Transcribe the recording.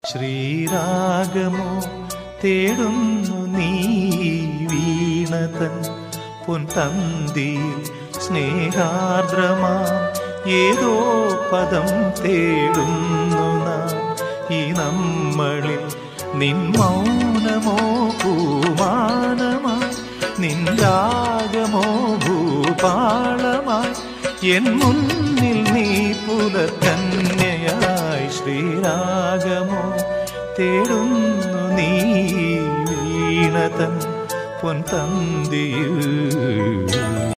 ശ്രീരാഗമോ തേടുന്നു നീ വീണതൻ പൊൻതന്തിയിൽ സ്നേഹാർദ്രമാം ഏതോ പദം തേടുന്നു നാം ഈ നമ്മളിൽ നിൻ മൗനമോ പൂമാനമായി നിൻ രാഗമോ ഭൂപാളമായി എൻ മുന്നിൽ നീ പുലകന്യയായി ശ്രീരാഗമോ തേടുന്നു നീ വീണതൻ പൊൻതന്തിയിൽ